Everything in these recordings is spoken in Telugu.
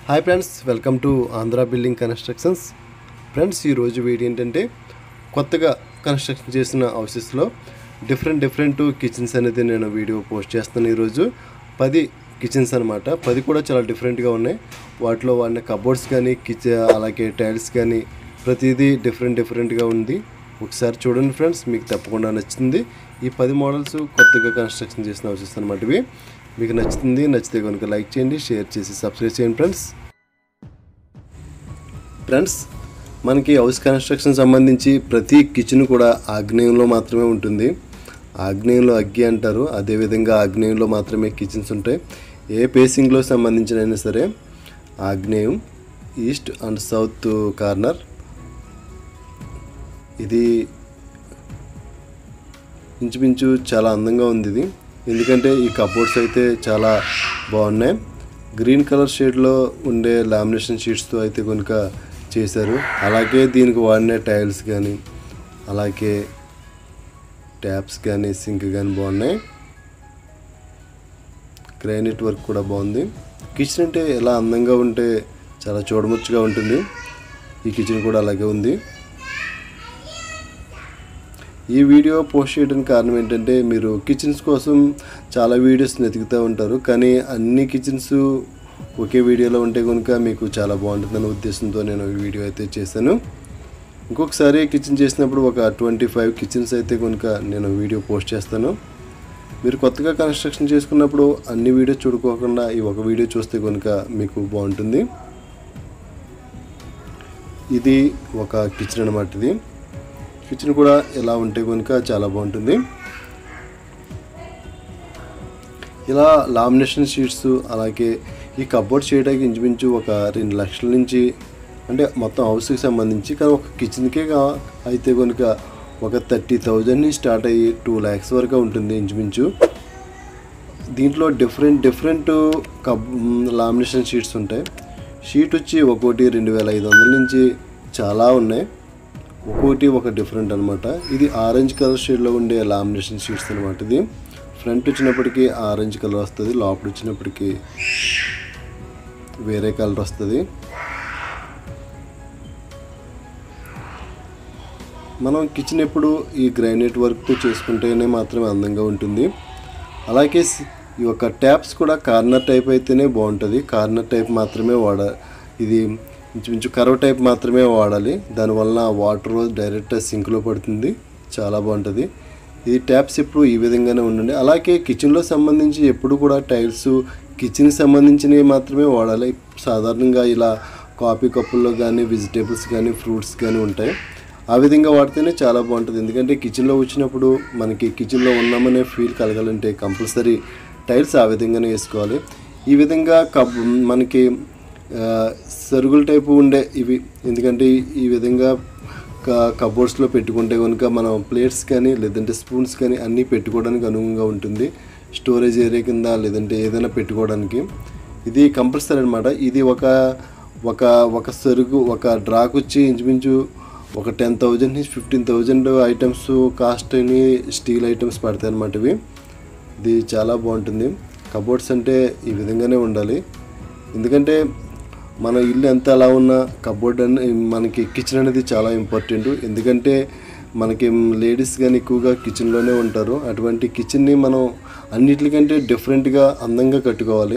hi friends welcome to Andhra building constructions friends ఈరోజు వీడియో ఏంటంటే కొత్తగా కన్స్ట్రక్షన్ చేసిన హౌసెస్లో డిఫరెంట్ డిఫరెంట్ కిచెన్స్ అనేది నేను వీడియో పోస్ట్ చేస్తాను ఈరోజు పది కిచెన్స్ అనమాట పది కూడా చాలా డిఫరెంట్గా ఉన్నాయి వాటిలో వాడిన కబోర్డ్స్ కానీ కిచెన్ అలాగే టైల్స్ కానీ ప్రతిదీ డిఫరెంట్ డిఫరెంట్గా ఉంది ఒకసారి చూడండి ఫ్రెండ్స్ మీకు తప్పకుండా నచ్చుతుంది ఈ పది మోడల్స్ కొత్తగా కన్స్ట్రక్షన్ చేసిన హౌసెస్ అనమాట ఇవి మీకు నచ్చుతుంది నచ్చితే కనుక లైక్ చేయండి షేర్ చేసి సబ్స్క్రైబ్ చేయండి ఫ్రెండ్స్ ఫ్రెండ్స్ మనకి హౌస్ కన్స్ట్రక్షన్ సంబంధించి ప్రతి కిచెన్ కూడా ఆగ్నేయంలో మాత్రమే ఉంటుంది ఆగ్నేయంలో అగ్గి అంటారు అదేవిధంగా ఆగ్నేయంలో మాత్రమే కిచెన్స్ ఉంటాయి ఏ పేసింగ్లో సంబంధించిన అయినా సరే ఆగ్నేయం ఈస్ట్ అండ్ సౌత్ కార్నర్ ఇది ఇంచుమించు చాలా అందంగా ఉంది ఇది ఎందుకంటే ఈ కబోర్డ్స్ అయితే చాలా బాగున్నాయి గ్రీన్ కలర్ షేడ్లో ఉండే లామినేషన్ షీట్స్తో అయితే కనుక చేశారు అలాగే దీనికి వాడిన టైల్స్ కానీ అలాగే ట్యాప్స్ కానీ సింక్ కానీ బాగున్నాయి గ్రానైట్ వర్క్ కూడా బాగుంది కిచెన్ అంటే ఎలా అందంగా ఉంటే చాలా చూడముచ్చుగా ఉంటుంది ఈ కిచెన్ కూడా అలాగే ఉంది ఈ వీడియో పోస్ట్ చేయడానికి కారణం ఏంటంటే మీరు కిచెన్స్ కోసం చాలా వీడియోస్ వెతుకుతూ ఉంటారు కానీ అన్ని కిచెన్స్ ఒకే వీడియోలో ఉంటే కనుక మీకు చాలా బాగుంటుందనే ఉద్దేశంతో నేను ఈ వీడియో అయితే చేశాను ఇంకొకసారి కిచెన్ చేసినప్పుడు ఒక ట్వంటీ ఫైవ్ కిచెన్స్ అయితే కనుక నేను వీడియో పోస్ట్ చేస్తాను మీరు కొత్తగా కన్స్ట్రక్షన్ చేసుకున్నప్పుడు అన్ని వీడియో చూడుకోకుండా ఈ ఒక వీడియో చూస్తే కనుక మీకు బాగుంటుంది ఇది ఒక కిచెన్ అనమాట ఇది కిచెన్ కూడా ఎలా ఉంటే కనుక చాలా బాగుంటుంది ఇలా లామినేషన్ షీట్స్ అలాగే ఈ కబోర్డ్ చేయడానికి ఇంచుమించు ఒక రెండు లక్షల నుంచి అంటే మొత్తం హౌస్కి సంబంధించి కానీ ఒక కిచెన్కే కా అయితే కనుక ఒక థర్టీ థౌజండ్ నుంచి స్టార్ట్ అయ్యి టూ ల్యాక్స్ వరకు ఉంటుంది ఇంచుమించు దీంట్లో డిఫరెంట్ డిఫరెంట్ కబ్ లామినేషన్ షీట్స్ ఉంటాయి షీట్ వచ్చి ఒక్కోటి రెండు వేల ఐదు వందల నుంచి చాలా ఉన్నాయి ఒక్కొక్కటి ఒక డిఫరెంట్ అనమాట ఇది ఆరెంజ్ కలర్ షేడ్లో ఉండే లామినేషన్ షీట్స్ అనమాట ఇది ఫ్రంట్ వచ్చినప్పటికీ ఆరెంజ్ కలర్ వస్తుంది లోపల వచ్చినప్పటికీ వేరే కలర్ వస్తుంది మనం కిచెన్ ఎప్పుడు ఈ గ్రానైట్ వర్క్తో చేసుకుంటేనే మాత్రమే అందంగా ఉంటుంది అలాగే స్- ఈ యొక్క ట్యాప్స్ కూడా కార్నర్ టైప్ అయితేనే బాగుంటుంది కార్నర్ టైప్ మాత్రమే వాడ ఇది ఇంచుమించు కర్వ్ టైప్ మాత్రమే వాడాలి దానివల్ల వాటర్ డైరెక్ట్ సింక్లో పడుతుంది చాలా బాగుంటుంది ఈ ట్యాప్స్ ఎప్పుడు ఈ విధంగానే ఉండండి అలాగే కిచెన్లో సంబంధించి ఎప్పుడు కూడా టైల్స్ కిచెన్కి సంబంధించినవి మాత్రమే వాడాలి సాధారణంగా ఇలా కాఫీ కప్పుల్లో కానీ వెజిటేబుల్స్ కానీ ఫ్రూట్స్ కానీ ఉంటాయి ఆ విధంగా వాడితేనే చాలా బాగుంటుంది ఎందుకంటే కిచెన్లో వచ్చినప్పుడు మనకి కిచెన్లో ఉన్నామనే ఫీల్ కలగాలంటే కంపల్సరీ టైల్స్ ఆ విధంగానే వేసుకోవాలి ఈ విధంగా కబ్ మనకి ఆ, సరుగుల టైపు ఉండే ఇవి ఎందుకంటే ఈ- ఈ విధంగా కబోర్డ్స్లో పెట్టుకుంటే కనుక మనం ప్లేట్స్ కానీ లేదంటే స్పూన్స్ కానీ అన్నీ పెట్టుకోవడానికి అనుగుణంగా ఉంటుంది స్టోరేజ్ ఏరియా కింద లేదంటే ఏదైనా పెట్టుకోవడానికి ఇది కంపల్సరీ అనమాట ఇది ఒక ఒక ఒక సరుకు ఒక డ్రాక్ వచ్చి ఇంచుమించు ఒక టెన్ థౌజండ్ నుంచి ఫిఫ్టీన్ థౌజండ్ ఐటమ్స్ కాస్ట్ అని స్టీల్ ఐటమ్స్ పడతాయి అనమాట ఇవి ఇది చాలా బాగుంటుంది కబోర్డ్స్ అంటే ఈ విధంగానే ఉండాలి ఎందుకంటే మన ఇల్లు ఎంత అలా ఉన్నా కబోర్డ్ అని మనకి కిచెన్ అనేది చాలా ఇంపార్టెంట్ ఎందుకంటే మనకి లేడీస్ కానీ ఎక్కువగా కిచెన్లోనే ఉంటారు అటువంటి కిచెన్ని మనం అన్నిటికంటే డిఫరెంట్గా అందంగా కట్టుకోవాలి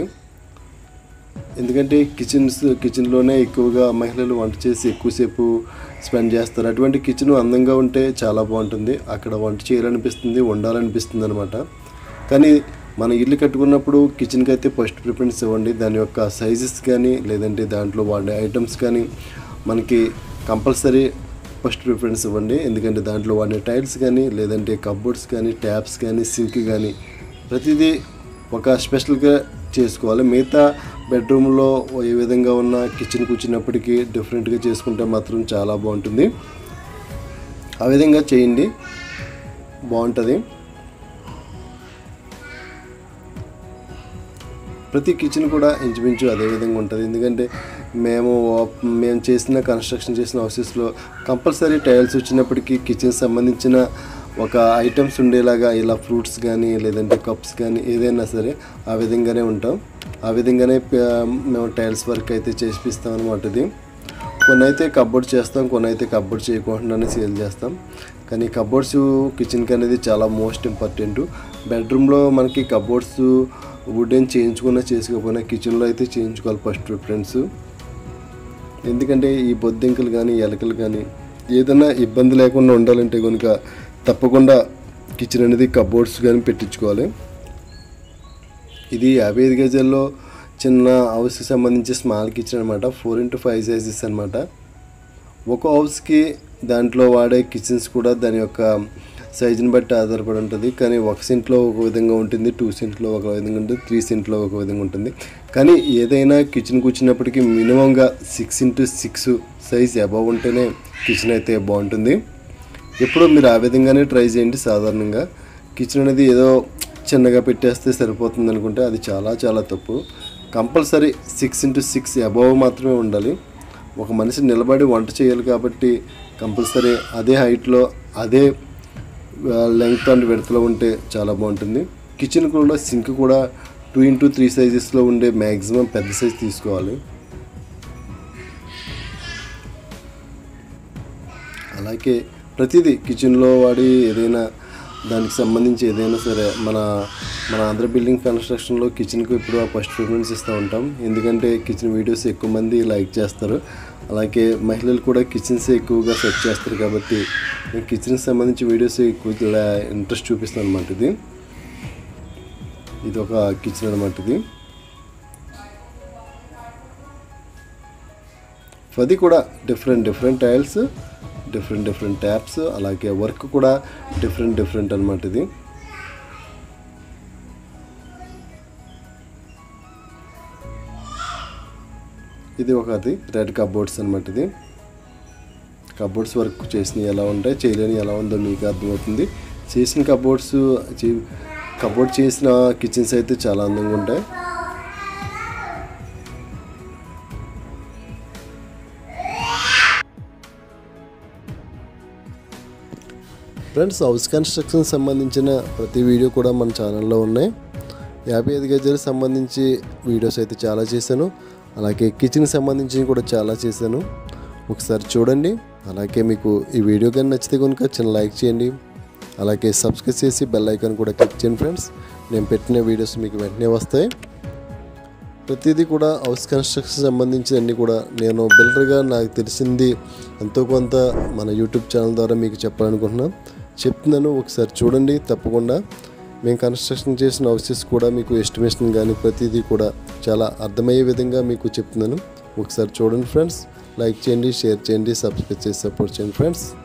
ఎందుకంటే కిచెన్స్ కిచెన్లోనే ఎక్కువగా మహిళలు వంట చేసి ఎక్కువసేపు స్పెండ్ చేస్తారు అటువంటి కిచెన్ అందంగా ఉంటే చాలా బాగుంటుంది అక్కడ వంట చేయాలనిపిస్తుంది వండాలనిపిస్తుంది అనమాట కానీ మన ఇల్లు కట్టుకున్నప్పుడు కిచెన్కి అయితే ఫస్ట్ ప్రిఫరెన్స్ ఇవ్వండి దాని యొక్క సైజెస్ కానీ లేదంటే దాంట్లో వాడే ఐటమ్స్ కానీ మనకి కంపల్సరీ ఫస్ట్ ప్రిఫరెన్స్ ఇవ్వండి ఎందుకంటే దాంట్లో వాడే టైల్స్ కానీ లేదంటే కబోర్డ్స్ కానీ ట్యాప్స్ కానీ సింక్ కానీ ప్రతిదీ ఒక స్పెషల్గా చేసుకోవాలి మిగతా బెడ్రూమ్లో ఏ విధంగా ఉన్న కిచెన్కి వచ్చినప్పటికీ డిఫరెంట్గా చేసుకుంటే మాత్రం చాలా బాగుంటుంది ఆ విధంగా చేయండి బాగుంటుంది ప్రతి కిచెన్ కూడా ఇంచుమించు అదే విధంగా ఉంటుంది ఎందుకంటే మేము మేము చేసిన కన్స్ట్రక్షన్ చేసిన హౌసెస్లో కంపల్సరీ టైల్స్ వచ్చినప్పటికీ కిచెన్ సంబంధించిన ఒక ఐటమ్స్ ఉండేలాగా ఇలా ఫ్రూట్స్ కానీ లేదంటే కప్స్ కానీ ఏదైనా సరే ఆ విధంగానే ఉంటాం ఆ విధంగానే ప- మేము టైల్స్ వర్క్ అయితే చేసిపిస్తాం అనమాట ఇది కొన్ని అయితే కబ్బోర్డ్ చేస్తాం కొన్ని అయితే కబ్బోర్డ్ చేయకుండానే సేల్ చేస్తాం కానీ కబ్బోర్డ్స్ కిచెన్కి అనేది చాలా మోస్ట్ ఇంపార్టెంట్ బెడ్రూమ్లో మనకి కబ్బోర్డ్స్ వుడెన్ చేయించుకున్నా చేసుకోకపోయినా కిచెన్లో అయితే చేయించుకోవాలి ఫస్ట్ ప్రిఫరెన్స్ ఎందుకంటే ఈ బొద్దింకలు కానీ ఎలకలు కానీ ఏదైనా ఇబ్బంది లేకుండా ఉండాలంటే కనుక తప్పకుండా కిచెన్ అనేది కబోర్డ్స్ కానీ పెట్టించుకోవాలి ఇది యాభై ఐదు గజాల్లో చిన్న హౌస్కి సంబంధించి స్మాల్ కిచెన్ అనమాట ఫోర్ ఇంటూ ఫైవ్ సైజెస్ అనమాట ఒక హౌస్కి దాంట్లో వాడే కిచెన్స్ కూడా దాని యొక్క సైజుని బట్టి ఆధారపడి ఉంటుంది కానీ ఒక సెంట్లో ఒక విధంగా ఉంటుంది టూ సెంట్లో ఒక విధంగా ఉంటుంది త్రీ సెంట్లో ఒక విధంగా ఉంటుంది కానీ ఏదైనా కిచెన్ కూర్చున్నప్పటికీ మినిమంగా six into six size above ఉంటేనే కిచెన్ అయితే బాగుంటుంది ఎప్పుడు మీరు ఆ విధంగానే ట్రై చేయండి సాధారణంగా కిచెన్ అనేది ఏదో చిన్నగా పెట్టేస్తే సరిపోతుంది అనుకుంటే అది చాలా చాలా తప్పు compulsory six into six above మాత్రమే ఉండాలి ఒక మనిషి నిలబడి వంట చేయాలి కాబట్టి కంపల్సరీ అదే హైట్లో అదే లెంగ్త్ అండ్ విడతలో ఉంటే చాలా బాగుంటుంది కిచెన్ కూడా సింక్ కూడా టూ ఇంటూ త్రీ సైజెస్లో ఉండే మ్యాక్సిమం పెద్ద సైజ్ తీసుకోవాలి అలాగే ప్రతిదీ కిచెన్లో వాడి ఏదైనా దానికి సంబంధించి ఏదైనా సరే మన మన ఆంధ్ర బిల్డింగ్ కన్స్ట్రక్షన్లో కిచెన్కి ఇప్పుడు ఫస్ట్ ప్రిఫరెన్స్ ఇస్తూ ఉంటాం ఎందుకంటే కిచెన్ వీడియోస్ ఎక్కువ మంది లైక్ చేస్తారు అలాగే మహిళలు కూడా కిచెన్స్ ఎక్కువగా సెర్చ్ చేస్తారు కాబట్టి నేను కిచెన్కి సంబంధించి వీడియోస్ ఎక్కువ ఇంట్రెస్ట్ చూపిస్తాను అనమాట ఇది ఇది ఒక కిచెన్ అనమాట ఇది అది కూడా different different tiles different different taps అలాగే వర్క్ కూడా డిఫరెంట్ డిఫరెంట్ అనమాట ఇది ఇది ఒకటి రెడ్ కబోర్డ్స్ అనమాట ఇది కబోర్డ్స్ వర్క్ చేసినవి ఎలా ఉంటాయి చేయలేని ఎలా ఉందో మీకు అర్థమవుతుంది చేసిన కబోర్డ్స్ కబోర్డ్ చేసిన కిచెన్స్ అయితే చాలా అందంగా ఉంటాయి ఫ్రెండ్స్ హౌస్ కన్స్ట్రక్షన్ సంబంధించిన ప్రతి వీడియో కూడా మన ఛానల్లో ఉన్నాయి యాభై ఐదు గజాలకు సంబంధించి వీడియోస్ అయితే చాలా చేశాను అలాగే కిచెన్కి సంబంధించి కూడా చాలా చేశాను ఒకసారి చూడండి అలాగే మీకు ఈ వీడియో కానీ నచ్చితే కనుక చిన్న లైక్ చేయండి అలాగే సబ్స్క్రైబ్ చేసి బెల్ ఐకాన్ కూడా క్లిక్ చేయండి ఫ్రెండ్స్ నేను పెట్టిన వీడియోస్ మీకు వెంటనే వస్తాయి ప్రతిదీ కూడా హౌస్ కన్స్ట్రక్షన్ సంబంధించి అన్నీ కూడా నేను బిల్డర్గా నాకు తెలిసింది ఎంతో కొంత మన యూట్యూబ్ ఛానల్ ద్వారా మీకు చెప్పాలనుకుంటున్నాను చెప్తున్నాను ఒకసారి చూడండి తప్పకుండా మేము కన్స్ట్రక్షన్ చేసిన హౌసెస్ కూడా మీకు ఎస్టిమేషన్ కానీ ప్రతిదీ కూడా చాలా అర్థమయ్యే విధంగా మీకు చెప్తున్నాను ఒకసారి చూడండి ఫ్రెండ్స్ లైక్ చేయండి షేర్ చేయండి సబ్స్క్రైబ్ చేసి సపోర్ట్ చేయండి ఫ్రెండ్స్